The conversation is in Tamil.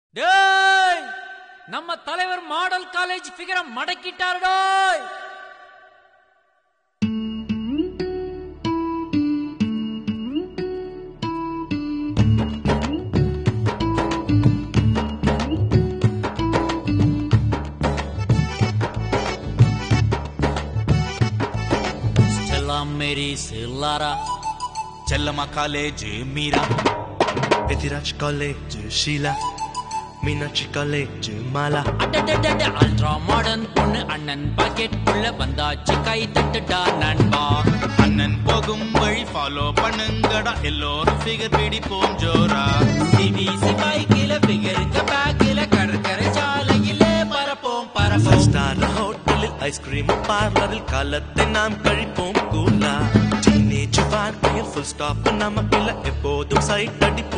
டேய் நம்ம தலைவர் மாடல் காலேஜ் ஃபிகரை மடக்கிட்டாரு டேய் ஸ்டெல்லா மேரி சில்லாரா చెల్లమ్మ కాలేజ్ మీరా పెతిరాజ్ కాలేజ్ షీలా మీనాక్షి కాలేజ్ మాలా அடடடட அல்ட்ரா மாடர்ன் பொண்ணு அண்ணன் பாக்கெட் உள்ள வந்தாச்சு கை தட்டுடா நண்பா அண்ணன் போகும் வழி ஃபாலோ பண்ணுங்கடா எல்லோரும் ஃபிகர் பிடிப்போம் ஜோரா சிபிசி பைக்கில பிகருங்க பேக்கில கடற்கரை சாலையிலே பரப்போம் பரப்போம் ஸ்டார் ஹோட்டலில் ஐஸ்கிரீம் பார்லரில் காலத்தை நாம் கழிப்போம் கூலா டீனேஜ் வாழ்க்கையில் ஃபுல் ஸ்டாப் நமக்கில்ல எப்போதும் சைட் அடி